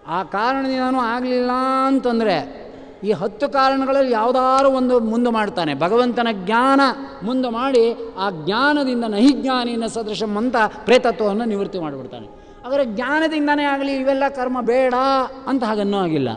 ಆ ಕಾರಣದಿಂದನೂ ಆಗಲಿಲ್ಲ ಅಂತಂದರೆ ಈ ಹತ್ತು ಕಾರಣಗಳಲ್ಲಿ ಯಾವುದಾದ್ರು ಒಂದು ಮುಂದೆ ಮಾಡ್ತಾನೆ ಭಗವಂತನ ಜ್ಞಾನ ಮುಂದೆ ಮಾಡಿ ಆ ಜ್ಞಾನದಿಂದ ನಹಿಜ್ಞಾನಿನ ಸದೃಶಂ ಅಂತ ಪ್ರೇತತ್ವವನ್ನು ನಿವೃತ್ತಿ ಮಾಡಿಬಿಡ್ತಾನೆ ಆದರೆ ಜ್ಞಾನದಿಂದನೇ ಆಗಲಿ ಇವೆಲ್ಲ ಕರ್ಮ ಬೇಡ ಅಂತ ಹಾಗನ್ನೂ ಆಗಿಲ್ಲ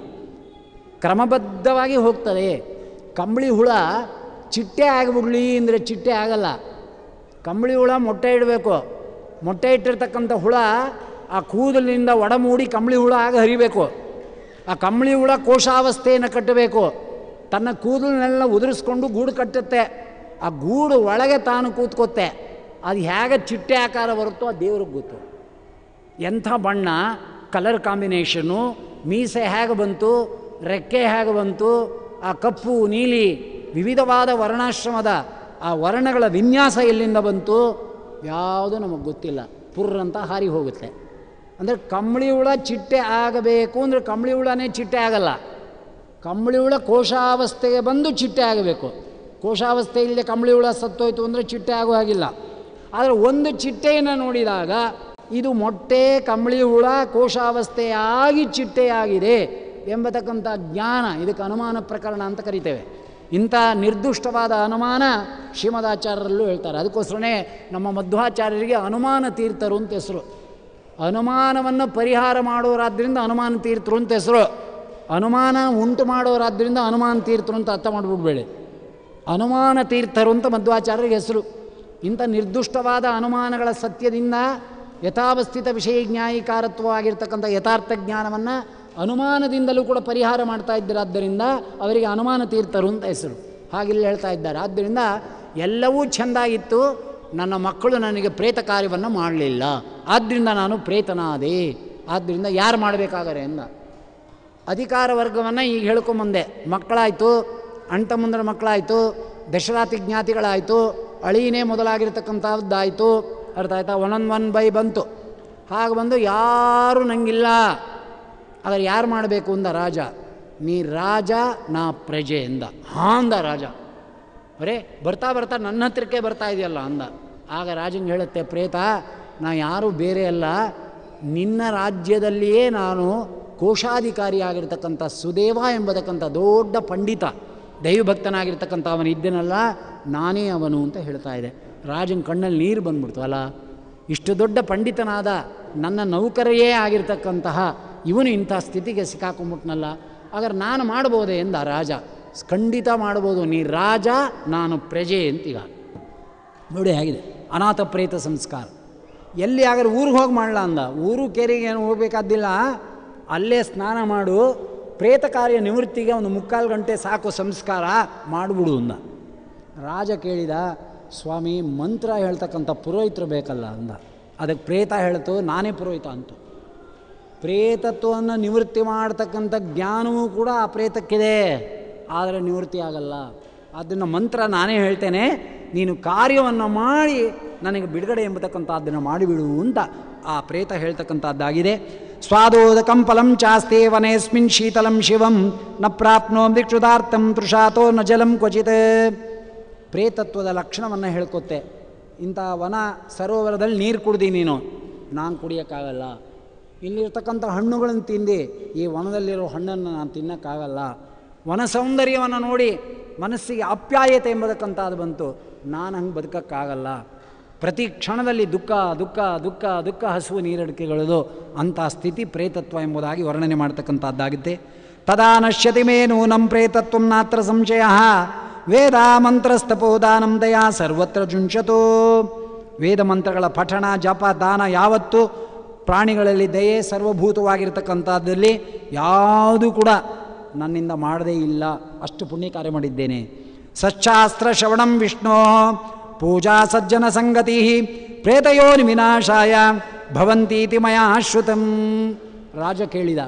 ಕ್ರಮಬದ್ಧವಾಗಿ ಹೋಗ್ತದೆ ಕಂಬಳಿ ಹುಳ ಚಿಟ್ಟೆ ಆಗಿಬಿಡ್ಲಿ ಅಂದರೆ ಚಿಟ್ಟೆ ಆಗಲ್ಲ ಕಂಬಳಿ ಹುಳ ಮೊಟ್ಟೆ ಇಡಬೇಕು ಮೊಟ್ಟೆ ಇಟ್ಟಿರ್ತಕ್ಕಂಥ ಹುಳ ಆ ಕೂದಲಿನಿಂದ ಒಡಮೂಡಿ ಕಂಬಳಿ ಹುಳ ಆಗ ಹರಿಬೇಕು ಆ ಕಂಬಳಿ ಹುಳ ಕೋಶಾವಸ್ಥೆಯನ್ನು ಕಟ್ಟಬೇಕು ತನ್ನ ಕೂದಲನ್ನೆಲ್ಲ ಉದುರಿಸ್ಕೊಂಡು ಗೂಡು ಕಟ್ಟುತ್ತೆ ಆ ಗೂಡು ಒಳಗೆ ತಾನು ಕೂತ್ಕೊತ್ತೆ ಅದು ಹೇಗೆ ಚಿಟ್ಟೆ ಆಕಾರ ಬರುತ್ತೋ ಆ ದೇವ್ರಿಗೆ ಗೊತ್ತು ಎಂಥ ಬಣ್ಣ ಕಲರ್ ಕಾಂಬಿನೇಷನು ಮೀಸೆ ಹೇಗೆ ಬಂತು ರೆಕ್ಕೆ ಹೇಗೆ ಬಂತು ಆ ಕಪ್ಪು ನೀಲಿ ವಿವಿಧವಾದ ವರ್ಣಾಶ್ರಮದ ಆ ವರ್ಣಗಳ ವಿನ್ಯಾಸ ಎಲ್ಲಿಂದ ಬಂತು ಯಾವುದೂ ನಮಗೆ ಗೊತ್ತಿಲ್ಲ ಪುರ್ರ್ ಅಂತ ಹಾರಿ ಹೋಗುತ್ತೆ ಅಂದರೆ ಕಂಬಳಿ ಹುಳ ಚಿಟ್ಟೆ ಆಗಬೇಕು ಅಂದರೆ ಕಂಬಳಿ ಹುಳನೇ ಚಿಟ್ಟೆ ಆಗಲ್ಲ ಕಂಬಳಿ ಹುಳ ಕೋಶಾವಸ್ಥೆಗೆ ಬಂದು ಚಿಟ್ಟೆ ಆಗಬೇಕು ಕೋಶಾವಸ್ಥೆ ಇಲ್ಲದೆ ಕಂಬಳಿ ಹುಳ ಸತ್ತೋಯ್ತು ಅಂದರೆ ಚಿಟ್ಟೆ ಆಗೋ ಹಾಗಿಲ್ಲ ಆದರೆ ಒಂದು ಚಿಟ್ಟೆಯನ್ನು ನೋಡಿದಾಗ ಇದು ಮೊಟ್ಟೆ ಕಂಬಳಿ ಹುಳ ಕೋಶಾವಸ್ಥೆಯಾಗಿ ಚಿಟ್ಟೆಯಾಗಿದೆ ಎಂಬತಕ್ಕಂಥ ಜ್ಞಾನ ಇದಕ್ಕೆ ಅನುಮಾನ ಪ್ರಕರಣ ಅಂತ ಕರಿತೇವೆ ಇಂಥ ನಿರ್ದುಷ್ಟವಾದ ಅನುಮಾನ ಶ್ರೀಮದಾಚಾರ್ಯರಲ್ಲೂ ಹೇಳ್ತಾರೆ ಅದಕ್ಕೋಸ್ಕರನೇ ನಮ್ಮ ಮಧ್ವಾಚಾರ್ಯರಿಗೆ ಅನುಮಾನ ತೀರ್ಥರು ಅಂತ ಹೆಸರು ಅನುಮಾನವನ್ನು ಪರಿಹಾರ ಮಾಡೋರಾದ್ದರಿಂದ ಅನುಮಾನ ತೀರ್ಥರು ಅಂತ ಹೆಸರು ಅನುಮಾನ ಉಂಟು ಮಾಡೋರಾದ್ದರಿಂದ ಅನುಮಾನ ತೀರ್ಥರು ಅಂತ ಅರ್ಥ ಮಾಡಿಬಿಡ್ಬೇಡಿ ಅನುಮಾನ ತೀರ್ಥರು ಅಂತ ಮಧ್ವಾಚಾರ್ಯರಿಗೆ ಹೆಸರು ಇಂಥ ನಿರ್ದುಷ್ಟವಾದ ಅನುಮಾನಗಳ ಸತ್ಯದಿಂದ ಯಥಾವಸ್ಥಿತ ವಿಷಯ ಜ್ಞಾಯಿಕಾರತ್ವವಾಗಿರ್ತಕ್ಕಂಥ ಯಥಾರ್ಥ ಜ್ಞಾನವನ್ನು ಅನುಮಾನದಿಂದಲೂ ಕೂಡ ಪರಿಹಾರ ಮಾಡ್ತಾ ಇದ್ದರಾದ್ದರಿಂದ ಅವರಿಗೆ ಅನುಮಾನ ತೀರ್ಥರು ಅಂತ ಹೆಸರು ಹಾಗಿಲ್ಲಿ ಹೇಳ್ತಾ ಇದ್ದಾರೆ ಆದ್ದರಿಂದ ಎಲ್ಲವೂ ಚೆಂದಾಗಿತ್ತು ನನ್ನ ಮಕ್ಕಳು ನನಗೆ ಪ್ರೇತ ಕಾರ್ಯವನ್ನು ಮಾಡಲಿಲ್ಲ ಆದ್ದರಿಂದ ನಾನು ಪ್ರೇತನಾದೆ ಆದ್ದರಿಂದ ಯಾರು ಮಾಡಬೇಕಾಗರೆ ಎಂದ ಅಧಿಕಾರ ವರ್ಗವನ್ನು ಈಗ ಹೇಳ್ಕೊಂಬಂದೆ ಮಕ್ಕಳಾಯಿತು ಅಣ್ತಮ್ಮಂದ್ರ ಮಕ್ಕಳಾಯಿತು ದಶರಾತಿ ಜ್ಞಾತಿಗಳಾಯಿತು ಅಳೀನೇ ಮೊದಲಾಗಿರ್ತಕ್ಕಂಥದ್ದಾಯಿತು ಅರ್ಥ ಆಯ್ತಾ ಒನ್ ಒನ್ ಒನ್ ಬೈ ಬಂತು ಹಾಗೆ ಬಂದು ಯಾರೂ ನಂಗಿಲ್ಲ ಆದರೆ ಯಾರು ಮಾಡಬೇಕು ಅಂದ ರಾಜ ನೀ ರಾಜ ನಾ ಪ್ರಜೆ ಎಂದ ಹಾಂ ಅಂದ ರಾಜ ಅರೇ ಬರ್ತಾ ಬರ್ತಾ ನನ್ನ ಹತ್ರಕ್ಕೆ ಬರ್ತಾ ಇದೆಯಲ್ಲ ಅಂದ ಆಗ ರಾಜಂಗೆ ಹೇಳುತ್ತೆ ಪ್ರೇತ ನಾ ಯಾರೂ ಬೇರೆ ಅಲ್ಲ ನಿನ್ನ ರಾಜ್ಯದಲ್ಲಿಯೇ ನಾನು ಕೋಶಾಧಿಕಾರಿಯಾಗಿರ್ತಕ್ಕಂಥ ಸುದೇವ ಎಂಬತಕ್ಕಂಥ ದೊಡ್ಡ ಪಂಡಿತ ದೈವಭಕ್ತನಾಗಿರ್ತಕ್ಕಂಥ ಅವನು ಇದ್ದನಲ್ಲ ನಾನೇ ಅವನು ಅಂತ ಹೇಳ್ತಾ ಇದೆ ರಾಜನ ಕಣ್ಣಲ್ಲಿ ನೀರು ಬಂದ್ಬಿಡ್ತು ಅಲ್ಲ ಇಷ್ಟು ದೊಡ್ಡ ಪಂಡಿತನಾದ ನನ್ನ ನೌಕರಿಯೇ ಆಗಿರ್ತಕ್ಕಂತಹ ಇವನು ಇಂಥ ಸ್ಥಿತಿಗೆ ಸಿಕ್ಕಾಕೊಂಬಿಟ್ನಲ್ಲ ಹಾಗಾದ್ರೆ ನಾನು ಮಾಡ್ಬೋದೇ ಎಂದ ರಾಜ ಖಂಡಿತ ಮಾಡ್ಬೋದು ನೀ ರಾಜ ನಾನು ಪ್ರಜೆ ಅಂತೀಗ ನೋಡಿ ಹೇಗಿದೆ ಅನಾಥ ಪ್ರೇತ ಸಂಸ್ಕಾರ ಎಲ್ಲಿ ಹಾಗಾದ್ರೆ ಊರಿಗೆ ಹೋಗಿ ಮಾಡಲ ಅಂದ ಊರು ಕೆರೆಗೆ ಏನು ಹೋಗ್ಬೇಕಾದ್ದಿಲ್ಲ ಅಲ್ಲೇ ಸ್ನಾನ ಮಾಡು ಪ್ರೇತ ಕಾರ್ಯ ನಿವೃತ್ತಿಗೆ ಒಂದು ಮುಕ್ಕಾಲು ಗಂಟೆ ಸಾಕು ಸಂಸ್ಕಾರ ಮಾಡಿಬಿಡು ಅಂದ ರಾಜ ಕೇಳಿದ ಸ್ವಾಮಿ ಮಂತ್ರ ಹೇಳ್ತಕ್ಕಂಥ ಪುರೋಹಿತರು ಬೇಕಲ್ಲ ಅಂದ ಅದಕ್ಕೆ ಪ್ರೇತ ಹೇಳ್ತು ನಾನೇ ಪುರೋಹಿತ ಅಂತು ಪ್ರೇತತ್ವವನ್ನು ನಿವೃತ್ತಿ ಮಾಡ್ತಕ್ಕಂಥ ಜ್ಞಾನವೂ ಕೂಡ ಆ ಪ್ರೇತಕ್ಕಿದೆ ಆದರೆ ನಿವೃತ್ತಿ ಆಗಲ್ಲ ಅದನ್ನು ಮಂತ್ರ ನಾನೇ ಹೇಳ್ತೇನೆ ನೀನು ಕಾರ್ಯವನ್ನು ಮಾಡಿ ನನಗೆ ಬಿಡುಗಡೆ ಎಂಬತಕ್ಕಂಥದ್ದನ್ನು ಮಾಡಿಬಿಡು ಅಂತ ಆ ಪ್ರೇತ ಹೇಳ್ತಕ್ಕಂಥದ್ದಾಗಿದೆ ಸ್ವಾದೋದಕಂ ಫಲಂ ಚಾಸ್ತೆ ವನೇಸ್ಮಿನ್ ಶೀತಲಂ ಶಿವಂ ನ ಪ್ರಾಪ್ನೋ ದಿಕ್ಷುದಾರ್ಥಂ ತೃಷಾತೋ ನ ಜಲಂ ಕ್ವಚಿತ್ ಪ್ರೇತತ್ವದ ಲಕ್ಷಣವನ್ನು ಹೇಳ್ಕೊತ್ತೆ ಇಂಥ ವನ ಸರೋವರದಲ್ಲಿ ನೀರು ಕುಡ್ದಿ ನೀನು ನಾನು ಕುಡಿಯೋಕ್ಕಾಗಲ್ಲ ಇಲ್ಲಿರ್ತಕ್ಕಂಥ ಹಣ್ಣುಗಳನ್ನು ತಿಂದು ಈ ವನದಲ್ಲಿರೋ ಹಣ್ಣನ್ನು ನಾನು ತಿನ್ನೋಕ್ಕಾಗಲ್ಲ ವನ ಸೌಂದರ್ಯವನ್ನು ನೋಡಿ ಮನಸ್ಸಿಗೆ ಆಪ್ಯಾಯತೆ ಎಂಬತಕ್ಕಂಥದ್ದು ಬಂತು ನಾನು ಹಂಗೆ ಬದುಕೋಕ್ಕಾಗಲ್ಲ ಪ್ರತಿ ಕ್ಷಣದಲ್ಲಿ ದುಃಖ ದುಃಖ ದುಃಖ ದುಃಖ ಹಸುವು ನೀರಡಿಕೆಗಳದು ಅಂಥ ಸ್ಥಿತಿ ಪ್ರೇತತ್ವ ಎಂಬುದಾಗಿ ವರ್ಣನೆ ಮಾಡ್ತಕ್ಕಂಥದ್ದಾಗುತ್ತೆ ತದಾ ನಶ್ಯತಿ ಮೇ ನೂನಂ ಪ್ರೇತತ್ವ ನಾತ್ರ ಸಂಶಯ ವೇದ ಮಂತ್ರಸ್ತಪೋದಾನಂ ದಯಾ ಸರ್ವತ್ರ ಜುಂಶತೋ ವೇದ ಮಂತ್ರಗಳ ಪಠಣ ಜಪ ದಾನ ಯಾವತ್ತು ಪ್ರಾಣಿಗಳಲ್ಲಿ ದಯೆ ಸರ್ವಭೂತವಾಗಿರ್ತಕ್ಕಂಥದ್ದಲ್ಲಿ ಯಾವುದೂ ಕೂಡ ನನ್ನಿಂದ ಮಾಡದೇ ಇಲ್ಲ ಅಷ್ಟು ಪುಣ್ಯ ಕಾರ್ಯ ಮಾಡಿದ್ದೇನೆ ಸಚ್ಚಾಸ್ತ್ರ ಶ್ರವಣಂ ವಿಷ್ಣೋ ಪೂಜಾ ಸಜ್ಜನ ಸಂಗತಿ ಪ್ರೇತಯೋನಿ ವಿನಾಶಾಯ ಭವಂತೀತಿ ಮಯಾ ಶ್ರುತಂ ರಾಜ ಕೇಳಿದ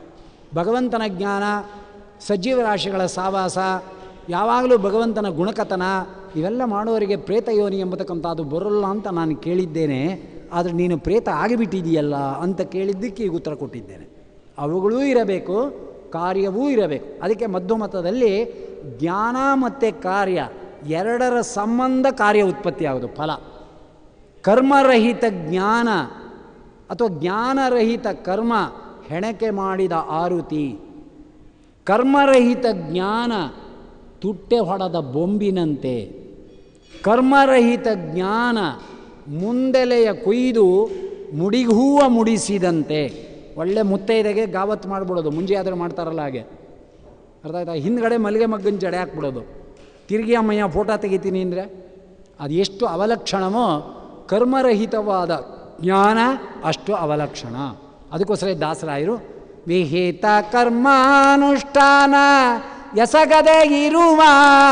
ಭಗವಂತನ ಜ್ಞಾನ ಸಜೀವ ರಾಶಿಗಳ ಸಾವಾಸ ಯಾವಾಗಲೂ ಭಗವಂತನ ಗುಣಕಥನ ಇವೆಲ್ಲ ಮಾಡೋರಿಗೆ ಪ್ರೇತ ಯೋನಿ ಎಂಬತಕ್ಕಂಥದ್ದು ಬರೋಲ್ಲ ಅಂತ ನಾನು ಕೇಳಿದ್ದೇನೆ ಆದರೆ ನೀನು ಪ್ರೇತ ಆಗಿಬಿಟ್ಟಿದೆಯಲ್ಲ ಅಂತ ಕೇಳಿದ್ದಕ್ಕೆ ಈಗ ಉತ್ತರ ಕೊಟ್ಟಿದ್ದೇನೆ ಅವುಗಳೂ ಇರಬೇಕು ಕಾರ್ಯವೂ ಇರಬೇಕು ಅದಕ್ಕೆ ಮಧ್ಯಮತದಲ್ಲಿ ಜ್ಞಾನ ಮತ್ತು ಕಾರ್ಯ ಎರಡರ ಸಂಬಂಧ ಕಾರ್ಯ ಉತ್ಪತ್ತಿಯಾಗೋದು ಫಲ ಕರ್ಮರಹಿತ ಜ್ಞಾನ ಅಥವಾ ಜ್ಞಾನರಹಿತ ಕರ್ಮ ಹೆಣಕೆ ಮಾಡಿದ ಆರುತಿ ಕರ್ಮರಹಿತ ಜ್ಞಾನ ತುಟ್ಟೆ ಹೊಡೆದ ಬೊಂಬಿನಂತೆ ಕರ್ಮರಹಿತ ಜ್ಞಾನ ಮುಂದೆಲೆಯ ಕೊಯ್ದು ಮುಡಿಗೂವ ಮುಡಿಸಿದಂತೆ ಒಳ್ಳೆ ಮುತ್ತೈದೆಗೆ ಗಾವತ್ತು ಮಾಡಿಬಿಡೋದು ಮುಂಜೆ ಆದರೂ ಮಾಡ್ತಾರಲ್ಲ ಹಾಗೆ ಅರ್ಥ ಆಯ್ತಾ ಹಿಂದ್ಗಡೆ ಮಲ್ಲಿಗೆ ಮಗ್ಗನ ಜಡೆ ಹಾಕ್ಬಿಡೋದು ತಿರುಗಿ ಅಮ್ಮಯ್ಯ ಫೋಟೋ ತೆಗಿತೀನಿ ಅಂದರೆ ಅದು ಎಷ್ಟು ಅವಲಕ್ಷಣವೋ ಕರ್ಮರಹಿತವಾದ ಜ್ಞಾನ ಅಷ್ಟು ಅವಲಕ್ಷಣ ಅದಕ್ಕೋಸ್ಕರ ದಾಸರಾಯರು ವಿಹಿತ ಕರ್ಮಾನುಷ್ಠಾನ ಎಸಗದೆ ಇರುವ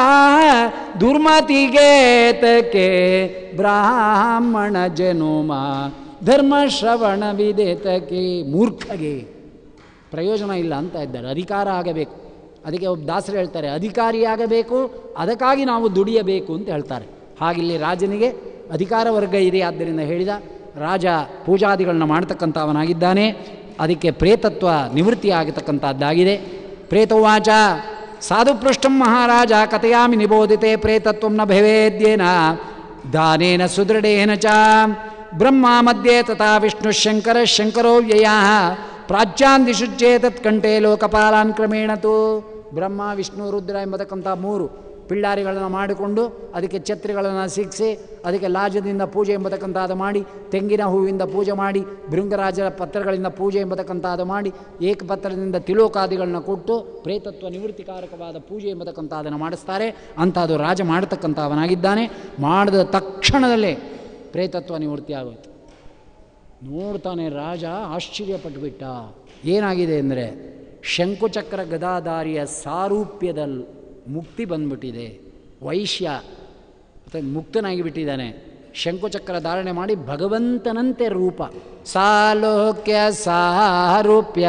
ದುರ್ಮತಿಗೇತಕ್ಕೆ ಬ್ರಾಹ್ಮಣ ಜನುಮ ಧರ್ಮ ಶ್ರವಣ ವಿಧೇತಕ್ಕೆ ಮೂರ್ಖಗೆ ಪ್ರಯೋಜನ ಇಲ್ಲ ಅಂತ ಇದ್ದಾರೆ ಅಧಿಕಾರ ಆಗಬೇಕು ಅದಕ್ಕೆ ಒಬ್ಬ ದಾಸರು ಹೇಳ್ತಾರೆ ಅಧಿಕಾರಿಯಾಗಬೇಕು ಅದಕ್ಕಾಗಿ ನಾವು ದುಡಿಯಬೇಕು ಅಂತ ಹೇಳ್ತಾರೆ ಹಾಗಿಲ್ಲಿ ರಾಜನಿಗೆ ಅಧಿಕಾರ ವರ್ಗ ಇದೆ ಆದ್ದರಿಂದ ಹೇಳಿದ ರಾಜ ಪೂಜಾದಿಗಳನ್ನ ಮಾಡ್ತಕ್ಕಂಥವನಾಗಿದ್ದಾನೆ ಅದಕ್ಕೆ ಪ್ರೇತತ್ವ ನಿವೃತ್ತಿ ಆಗತಕ್ಕಂಥದ್ದಾಗಿದೆ ಪ್ರೇತವಾಚ ಸಾಧುಪೃಷ್ಟಂ ಮಹಾರಾಜ ಕಥೆಯಾಮಿ ನಿಬೋಧಿತೆ ಪ್ರೇತತ್ವಂ ನ ಭವೇದ್ಯೇನ ದಾನೇನ ಸುದೃಢೇನ ಚ ಬ್ರಹ್ಮ ಮಧ್ಯೆ ತಥಾ ವಿಷ್ಣು ಶಂಕರ ಶಂಕರೋ ವ್ಯಯ ಪ್ರಾಚ್ಯಾನ್ ದಿಶುಚ್ಚೇತತ್ ಕಂಠೆ ಲೋಕಪಾಲಾನ್ ಕ್ರಮೇಣ ತು ಬ್ರಹ್ಮ ವಿಷ್ಣು ರುದ್ರ ಎಂಬತಕ್ಕಂಥ ಮೂರು ಪಿಳ್ಳಾರಿಗಳನ್ನು ಮಾಡಿಕೊಂಡು ಅದಕ್ಕೆ ಛತ್ರಿಗಳನ್ನು ಸಿಕ್ಕಿಸಿ ಅದಕ್ಕೆ ಲಾಜದಿಂದ ಪೂಜೆ ಎಂಬತಕ್ಕಂಥದ್ದು ಮಾಡಿ ತೆಂಗಿನ ಹೂವಿಂದ ಪೂಜೆ ಮಾಡಿ ಭೃಂಗರಾಜರ ಪತ್ರಗಳಿಂದ ಪೂಜೆ ಎಂಬತಕ್ಕಂಥದ್ದು ಮಾಡಿ ಏಕಪತ್ರದಿಂದ ತಿಲೋಕಾದಿಗಳನ್ನ ಕೊಟ್ಟು ಪ್ರೇತತ್ವ ನಿವೃತ್ತಿಕಾರಕವಾದ ಪೂಜೆ ಎಂಬತಕ್ಕಂಥದ್ದನ್ನು ಮಾಡಿಸ್ತಾರೆ ಅಂಥದ್ದು ರಾಜ ಮಾಡತಕ್ಕಂಥವನಾಗಿದ್ದಾನೆ ಮಾಡಿದ ತಕ್ಷಣದಲ್ಲೇ ಪ್ರೇತತ್ವ ನಿವೃತ್ತಿ ಆಗೋಯ್ತು ನೋಡ್ತಾನೆ ರಾಜ ಆಶ್ಚರ್ಯಪಟ್ಟುಬಿಟ್ಟ ಏನಾಗಿದೆ ಅಂದರೆ ಶಂಕುಚಕ್ರ ಗದಾಧಾರಿಯ ಸಾರೂಪ್ಯದಲ್ಲಿ ಮುಕ್ತಿ ಬಂದ್ಬಿಟ್ಟಿದೆ ವೈಶ್ಯ ಮತ್ತು ಮುಕ್ತನಾಗಿ ಬಿಟ್ಟಿದ್ದಾನೆ ಶಂಕುಚಕ್ರ ಧಾರಣೆ ಮಾಡಿ ಭಗವಂತನಂತೆ ರೂಪ ಸಾಲೋಕ್ಯ ಸಾರೂಪ್ಯ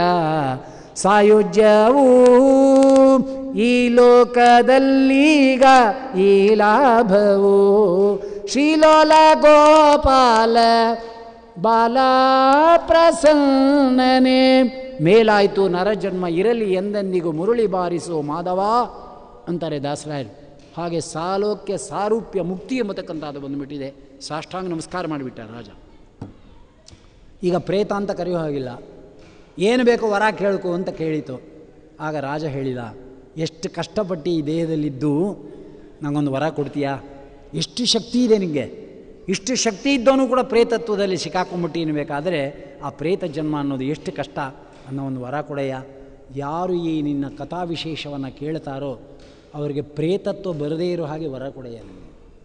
ಸಾಯುಜ್ಯವೂ ಈ ಲೋಕದಲ್ಲೀಗ ಈ ಲಾಭವು ಶ್ರೀಲೋಲ ಗೋಪಾಲ ಬಾಲ ಪ್ರಸನ್ನನೆ ಮೇಲಾಯಿತು ನರಜನ್ಮ ಇರಲಿ ಎಂದೆಂದಿಗೂ ಮುರುಳಿ ಬಾರಿಸೋ ಮಾಧವ ಅಂತಾರೆ ದಾಸರಾಯರು ಹಾಗೆ ಸಾಲೋಕ್ಯ ಸಾರೂಪ್ಯ ಮುಕ್ತಿ ಎಂಬತಕ್ಕಂಥದ್ದು ಬಂದುಬಿಟ್ಟಿದೆ ಸಾಷ್ಟಾಂಗ ನಮಸ್ಕಾರ ಮಾಡಿಬಿಟ್ಟ ರಾಜ ಈಗ ಪ್ರೇತ ಅಂತ ಕರೆಯೋ ಹಾಗಿಲ್ಲ ಏನು ಬೇಕು ವರ ಕೇಳ್ಕೊ ಅಂತ ಕೇಳಿತು ಆಗ ರಾಜ ಹೇಳಿದ ಎಷ್ಟು ಕಷ್ಟಪಟ್ಟು ಈ ದೇಹದಲ್ಲಿದ್ದು ನನಗೊಂದು ವರ ಕೊಡ್ತೀಯಾ ಎಷ್ಟು ಶಕ್ತಿ ಇದೆ ನಿಮಗೆ ಇಷ್ಟು ಶಕ್ತಿ ಇದ್ದವನು ಕೂಡ ಪ್ರೇತತ್ವದಲ್ಲಿ ಸಿಕ್ಕಾಕೊಂಡ್ಬಿಟ್ಟು ಬೇಕಾದರೆ ಆ ಪ್ರೇತ ಜನ್ಮ ಅನ್ನೋದು ಎಷ್ಟು ಕಷ್ಟ ಅನ್ನೋ ಒಂದು ವರ ಕೊಡೆಯ ಯಾರು ಈ ನಿನ್ನ ಕಥಾ ವಿಶೇಷವನ್ನು ಕೇಳ್ತಾರೋ ಅವರಿಗೆ ಪ್ರೇತತ್ವ ಬರದೇ ಇರೋ ಹಾಗೆ ವರ ಕೊಡೆಯ ನಿಮಗೆ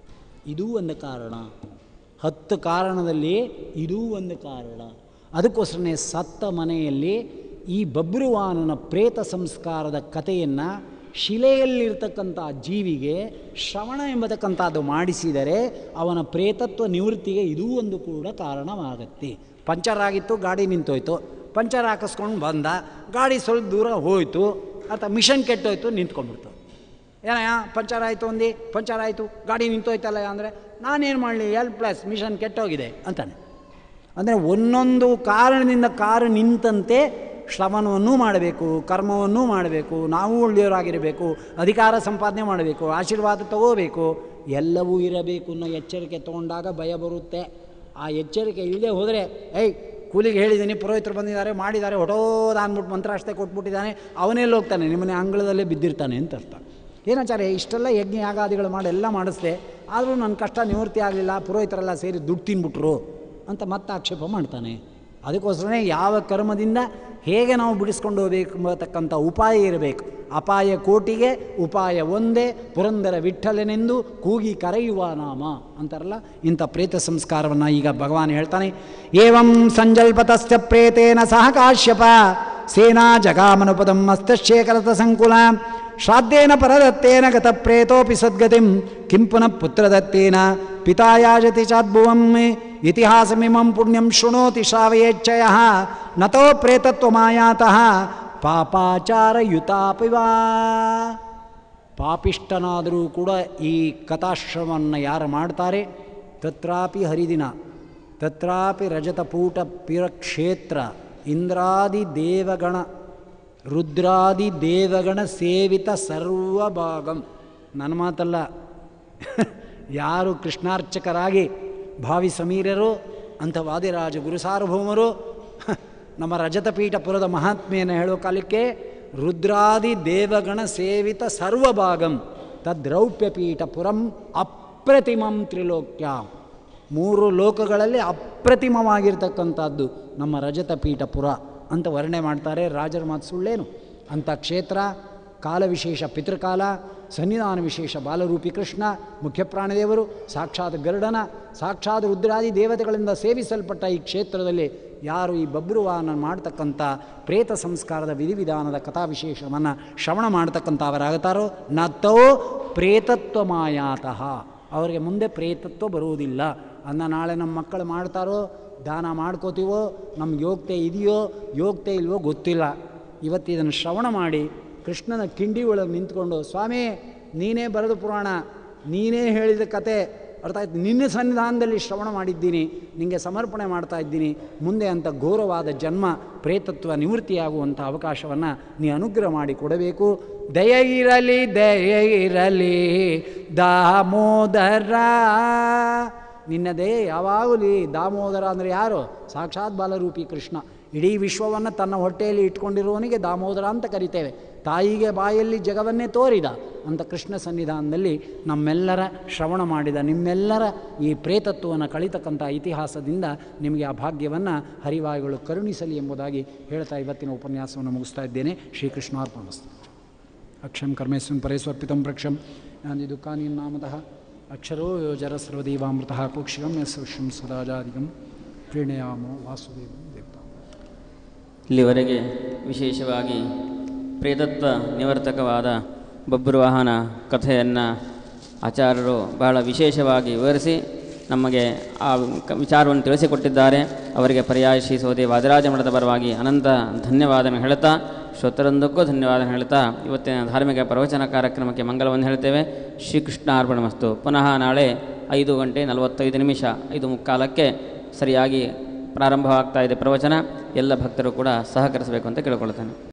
ಇದೂ ಒಂದು ಕಾರಣ ಹತ್ತು ಕಾರಣದಲ್ಲಿ ಇದೂ ಒಂದು ಕಾರಣ ಅದಕ್ಕೋಸ್ಕರನೇ ಸತ್ತ ಮನೆಯಲ್ಲಿ ಈ ಬಬ್ರುವಾನನ ಪ್ರೇತ ಸಂಸ್ಕಾರದ ಕಥೆಯನ್ನು ಶಿಲೆಯಲ್ಲಿರ್ತಕ್ಕಂಥ ಜೀವಿಗೆ ಶ್ರವಣ ಎಂಬತಕ್ಕಂಥದ್ದು ಮಾಡಿಸಿದರೆ ಅವನ ಪ್ರೇತತ್ವ ನಿವೃತ್ತಿಗೆ ಇದೂ ಒಂದು ಕೂಡ ಕಾರಣವಾಗತ್ತೆ ಪಂಚರ್ ಆಗಿತ್ತು ಗಾಡಿ ನಿಂತೋಯ್ತು ಪಂಚರ್ ಹಾಕಿಸ್ಕೊಂಡು ಬಂದ ಗಾಡಿ ಸ್ವಲ್ಪ ದೂರ ಹೋಯಿತು ಅಥವಾ ಮಿಷನ್ ಕೆಟ್ಟೋಯ್ತು ನಿಂತ್ಕೊಂಡ್ಬಿಡ್ತು ಏನಯ್ಯ ಪಂಚರ್ ಆಯಿತು ಅಂದು ಪಂಚರ್ ಆಯಿತು ಗಾಡಿ ನಿಂತೋಯ್ತಲ್ಲ ಅಂದರೆ ನಾನೇನು ಮಾಡಲಿ ಎಲ್ ಪ್ಲಸ್ ಮಿಷನ್ ಕೆಟ್ಟೋಗಿದೆ ಅಂತಾನೆ ಅಂದರೆ ಒಂದೊಂದು ಕಾರಣದಿಂದ ಕಾರು ನಿಂತಂತೆ ಶ್ರವಣವನ್ನೂ ಮಾಡಬೇಕು ಕರ್ಮವನ್ನೂ ಮಾಡಬೇಕು ನಾವು ಒಳ್ಳೆಯವರಾಗಿರಬೇಕು ಅಧಿಕಾರ ಸಂಪಾದನೆ ಮಾಡಬೇಕು ಆಶೀರ್ವಾದ ತಗೋಬೇಕು ಎಲ್ಲವೂ ಇರಬೇಕು ಅನ್ನೋ ಎಚ್ಚರಿಕೆ ತೊಗೊಂಡಾಗ ಭಯ ಬರುತ್ತೆ ಆ ಎಚ್ಚರಿಕೆ ಇಲ್ಲದೆ ಹೋದರೆ ಏಯ್ ಕೂಲಿಗೆ ಹೇಳಿದ್ದೀನಿ ಪುರೋಹಿತರು ಬಂದಿದ್ದಾರೆ ಮಾಡಿದ್ದಾರೆ ಹೊಟೋದ ಅಂದ್ಬಿಟ್ಟು ಮಂತ್ರಾಷ್ಟೆ ಕೊಟ್ಬಿಟ್ಟಿದ್ದಾನೆ ಅವನೆಲ್ಲಿ ಹೋಗ್ತಾನೆ ನಿಮ್ಮನೆ ಅಂಗಳದಲ್ಲೇ ಬಿದ್ದಿರ್ತಾನೆ ಅಂತ ಅರ್ಥ ಏನಾಚಾರ್ಯ ಇಷ್ಟೆಲ್ಲ ಯಜ್ಞ ಯಾಗಾದಿಗಳು ಮಾಡಿ ಎಲ್ಲ ಮಾಡಿಸ್ದೆ ಆದರೂ ನನ್ನ ಕಷ್ಟ ನಿವೃತ್ತಿ ಆಗಲಿಲ್ಲ ಪುರೋಹಿತರೆಲ್ಲ ಸೇರಿ ದುಡ್ಡು ತಿನ್ಬಿಟ್ರು ಅಂತ ಮತ್ತೆ ಆಕ್ಷೇಪ ಮಾಡ್ತಾನೆ ಅದಕ್ಕೋಸ್ಕರನೇ ಯಾವ ಕರ್ಮದಿಂದ ಹೇಗೆ ನಾವು ಬಿಡಿಸ್ಕೊಂಡು ಹೋಗಬೇಕು ಎಂಬತಕ್ಕಂಥ ಉಪಾಯ ಇರಬೇಕು ಅಪಾಯ ಕೋಟಿಗೆ ಉಪಾಯ ಒಂದೇ ಪುರಂದರ ವಿಠಲನೆಂದು ಕೂಗಿ ಕರೆಯುವ ನಾಮ ಅಂತಾರಲ್ಲ ಇಂಥ ಪ್ರೇತ ಸಂಸ್ಕಾರವನ್ನು ಈಗ ಭಗವಾನ್ ಹೇಳ್ತಾನೆ ಏವಂ ಸಂಜಲ್ಪತಸ್ಥ ಪ್ರೇತೇನ ಸಹ ಕಾಶ್ಯಪ ಸೇನಾ ಜಗಾಮನುಪದಂ ಮಸ್ತಶೇಖರತ ಸಂಕುಲ ಶ್ರಾದ್ದೇನ ಪರದತ್ತೇನ ಗತ ಪ್ರೇತೋಪಿ ಸದ್ಗತಿಂ ಕಿಂ ಪುನಃ ಪುತ್ರದತ್ತೇನ ಪಿತಾಯಾಜತಿ ಚಾದ್ಭುವಂ ಇತಿಹಾಸಮಿಮಂ ಪುಣ್ಯಂ ಶೃಣೋತಿ ಶ್ರಾವಯೇಚ್ಛಯ ನತೋ ಪ್ರೇತತ್ವಮಾಯಾತಃ ಪಾಪಾಚಾರಯುತಾಪಿವಾ ಪಾಪಿಷ್ಟನಾದರೂ ಕೂಡ ಈ ಕಥಾಶ್ರಮವನ್ನು ಯಾರು ಮಾಡ್ತಾರೆ ತತ್ರಾಪಿ ಹರಿದಿನ ತತ್ರಾಪಿ ರಜತಪೂಟ ಪಿರಕ್ಷೇತ್ರ ಇಂದ್ರಾದಿ ದೇವಗಣ ರುದ್ರಾದಿ ದೇವಗಣ ಸೇವಿತ ಸರ್ವಭಾಗಂ ನನ್ನ ಮಾತಲ್ಲ ಯಾರು ಕೃಷ್ಣಾರ್ಚಕರಾಗಿ ಭಾವಿ ಸಮೀರರು ಅಂಥ ವಾದಿರಾಜ ಗುರು ಸಾರ್ವಭೌಮರು ನಮ್ಮ ರಜತಪೀಠಪುರದ ಮಹಾತ್ಮೆಯನ್ನು ಹೇಳೋ ಕಾಲಕ್ಕೆ ರುದ್ರಾದಿ ದೇವಗಣ ಸೇವಿತ ಸರ್ವಭಾಗಂ ತದ್ರೌಪ್ಯಪೀಠಪುರಂ ಅಪ್ರತಿಮಂ ತ್ರಿಲೋಕ್ಯ ಮೂರು ಲೋಕಗಳಲ್ಲಿ ಅಪ್ರತಿಮವಾಗಿರ್ತಕ್ಕಂಥದ್ದು ನಮ್ಮ ರಜತಪೀಠಪುರ ಅಂತ ವರ್ಣನೆ ಮಾಡ್ತಾರೆ ರಾಜರ ಮಾತು ಸುಳ್ಳೇನು ಅಂಥ ಕ್ಷೇತ್ರ ಕಾಲ ವಿಶೇಷ ಪಿತೃಕಾಲ ಸನ್ನಿಧಾನ ವಿಶೇಷ ಬಾಲರೂಪಿ ಕೃಷ್ಣ ಮುಖ್ಯ ಪ್ರಾಣದೇವರು ಸಾಕ್ಷಾತ್ ಗರುಡನ ಸಾಕ್ಷಾತ್ ರುದ್ರಾದಿ ದೇವತೆಗಳಿಂದ ಸೇವಿಸಲ್ಪಟ್ಟ ಈ ಕ್ಷೇತ್ರದಲ್ಲಿ ಯಾರು ಈ ಬಬ್ರುವಾನ ಮಾಡ್ತಕ್ಕಂಥ ಪ್ರೇತ ಸಂಸ್ಕಾರದ ವಿಧಿವಿಧಾನದ ಕಥಾವಿಶೇಷವನ್ನು ಶ್ರವಣ ಮಾಡ್ತಕ್ಕಂಥವರಾಗುತ್ತಾರೋ ನತ್ತೋ ಪ್ರೇತತ್ವ ಮಾಯಾತಃ ಅವರಿಗೆ ಮುಂದೆ ಪ್ರೇತತ್ವ ಬರುವುದಿಲ್ಲ ಅನ್ನ ನಾಳೆ ನಮ್ಮ ಮಕ್ಕಳು ಮಾಡ್ತಾರೋ ದಾನ ಮಾಡ್ಕೋತೀವೋ ನಮ್ಗೆ ಯೋಗ್ಯತೆ ಇದೆಯೋ ಯೋಗ್ಯತೆ ಇಲ್ವೋ ಗೊತ್ತಿಲ್ಲ ಇವತ್ತು ಇದನ್ನು ಶ್ರವಣ ಮಾಡಿ ಕೃಷ್ಣನ ಕಿಂಡಿ ಒಳಗೆ ನಿಂತ್ಕೊಂಡು ಸ್ವಾಮಿ ನೀನೇ ಬರೆದು ಪುರಾಣ ನೀನೇ ಹೇಳಿದ ಕತೆ ಅರ್ಥ ಆಯ್ತು ನಿನ್ನ ಸನ್ನಿಧಾನದಲ್ಲಿ ಶ್ರವಣ ಮಾಡಿದ್ದೀನಿ ನಿಮಗೆ ಸಮರ್ಪಣೆ ಮಾಡ್ತಾ ಇದ್ದೀನಿ ಮುಂದೆ ಅಂಥ ಘೋರವಾದ ಜನ್ಮ ಪ್ರೇತತ್ವ ನಿವೃತ್ತಿಯಾಗುವಂಥ ಅವಕಾಶವನ್ನು ನೀ ಅನುಗ್ರಹ ಮಾಡಿ ಕೊಡಬೇಕು ದಯ ಇರಲಿ ದಯ ಇರಲಿ ದಾಮೋದರ ನಿನ್ನ ದಯೆ ಯಾವಾಗಲೂ ಈ ದಾಮೋದರ ಅಂದರೆ ಯಾರು ಸಾಕ್ಷಾತ್ ಬಾಲರೂಪಿ ಕೃಷ್ಣ ಇಡೀ ವಿಶ್ವವನ್ನು ತನ್ನ ಹೊಟ್ಟೆಯಲ್ಲಿ ಇಟ್ಕೊಂಡಿರುವವನಿಗೆ ದಾಮೋದರ ಅಂತ ಕರಿತೇವೆ ತಾಯಿಗೆ ಬಾಯಲ್ಲಿ ಜಗವನ್ನೇ ತೋರಿದ ಅಂತ ಕೃಷ್ಣ ಸನ್ನಿಧಾನದಲ್ಲಿ ನಮ್ಮೆಲ್ಲರ ಶ್ರವಣ ಮಾಡಿದ ನಿಮ್ಮೆಲ್ಲರ ಈ ಪ್ರೇತತ್ವವನ್ನು ಕಳಿತಕ್ಕಂಥ ಇತಿಹಾಸದಿಂದ ನಿಮಗೆ ಆ ಭಾಗ್ಯವನ್ನು ಹರಿವಾಯುಗಳು ಕರುಣಿಸಲಿ ಎಂಬುದಾಗಿ ಹೇಳ್ತಾ ಇವತ್ತಿನ ಉಪನ್ಯಾಸವನ್ನು ಮುಗಿಸ್ತಾ ಇದ್ದೇನೆ ಶ್ರೀಕೃಷ್ಣಾರ್ಪಣಸ್ತು ಅಕ್ಷಂ ಕರ್ಮೇಶ್ವಂ ಪರೇಶ್ವರ್ಪಿತಂ ಪ್ರಕ್ಷಂ ಯಾನಿ ದುಃಖಾನಿ ನಾಮತಃ ಅಕ್ಷರೋ ಯೋಜರ ಸರ್ವದೇವಾಮೃತಃ ಕುಕ್ಷಿಗಂ ಯಸ್ವಶ್ಯಂ ಸದಾಜಾದಿಗಂ ಪ್ರೀಣಯಾಮೋ ವಾಸುದೇವಂ ದೇವತಾ ಇಲ್ಲಿವರೆಗೆ ವಿಶೇಷವಾಗಿ ಪ್ರೇತತ್ವ ನಿವರ್ತಕವಾದ ಬಬ್ರುವಾಹನ ಕಥೆಯನ್ನು ಆಚಾರ್ಯರು ಬಹಳ ವಿಶೇಷವಾಗಿ ವಿವರಿಸಿ ನಮಗೆ ಆ ಕ- ವಿಚಾರವನ್ನು ತಿಳಿಸಿಕೊಟ್ಟಿದ್ದಾರೆ ಅವರಿಗೆ ಪರ್ಯಾಯ ಶ್ರೀ ಸೋದೆ ವಾದರಾಜ ಮಠದ ಪರವಾಗಿ ಅನಂತ ಧನ್ಯವಾದನ ಹೇಳ್ತಾ ಶ್ರೋತರೊಂದಕ್ಕೂ ಧನ್ಯವಾದ ಹೇಳ್ತಾ ಇವತ್ತಿನ ಧಾರ್ಮಿಕ ಪ್ರವಚನ ಕಾರ್ಯಕ್ರಮಕ್ಕೆ ಮಂಗಲವನ್ನು ಹೇಳ್ತೇವೆ ಶ್ರೀಕೃಷ್ಣ ಅರ್ಪಣಮಸ್ತು ಪುನಃ ನಾಳೆ ಐದು ಗಂಟೆ ನಲವತ್ತೈದು ನಿಮಿಷ ಐದು ಮುಕ್ಕಾಲಕ್ಕೆ ಸರಿಯಾಗಿ ಪ್ರಾರಂಭವಾಗ್ತಾ ಇದೆ ಪ್ರವಚನ ಎಲ್ಲ ಭಕ್ತರು ಕೂಡ ಸಹಕರಿಸಬೇಕು ಅಂತ ಕೇಳಿಕೊಳ್ತೇನೆ